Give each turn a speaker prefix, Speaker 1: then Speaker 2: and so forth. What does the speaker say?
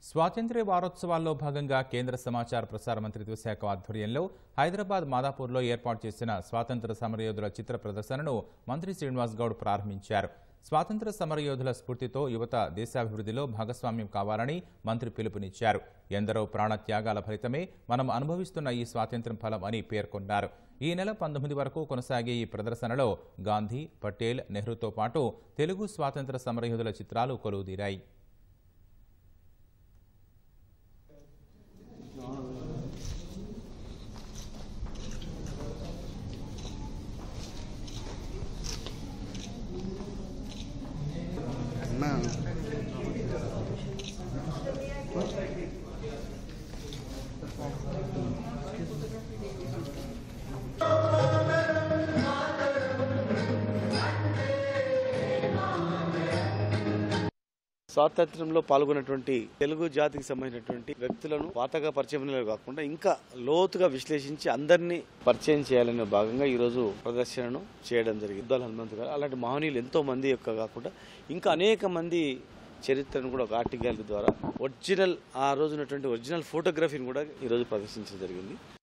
Speaker 1: స్వాతంత్ర్య వారోత్సవాల్లో భాగంగా కేంద్ర సమాచార ప్రసార మంత్రిత్వ శాఖ ఆధ్వర్యంలో హైదరాబాద్ మాదాపూర్లో ఏర్పాటు చేసిన స్వాతంత్ర సమరయోధుల చిత్ర ప్రదర్శనను మంత్రి శ్రీనివాస్ గౌడ్ ప్రారంభించారు స్వాతంత్ర సమరయోధుల స్ఫూర్తితో యువత దేశాభివృద్ధిలో భాగస్వామ్యం కావాలని మంత్రి పిలుపునిచ్చారు ఎందరో ప్రాణత్యాగాల ఫలితమే మనం అనుభవిస్తున్న ఈ స్వాతంత్ర్యం ఫలం అని పేర్కొన్నారు ఈ నెల పంతొమ్మిది వరకు కొనసాగే ఈ ప్రదర్శనలో గాంధీ పటేల్ నెహ్రూతో పాటు తెలుగు స్వాతంత్ర సమరయోధుల చిత్రాలు కొలువుదీరాయి
Speaker 2: అన్నా
Speaker 3: స్వాతంత్ర్యంలో పాల్గొన్నటువంటి తెలుగు జాతికి సంబంధించినటువంటి వ్యక్తులను పాతగా పరిచయం కాకుండా ఇంకా లోతుగా విశ్లేషించి అందరినీ పరిచయం చేయాలనే భాగంగా ఈరోజు ప్రదర్శనను చేయడం జరిగింది యుద్ధాల హనుమంతు గారు అలాంటి మహనీయులు ఎంతో మంది యొక్క కాకుండా ఇంకా అనేక మంది చరిత్రను కూడా ఒక ఆర్ట్ గ్యాలరీ ద్వారా ఒరిజినల్ ఆ రోజు ఉన్నటువంటి ఒరిజినల్ ఫోటోగ్రఫీని కూడా ఈరోజు ప్రదర్శించడం జరిగింది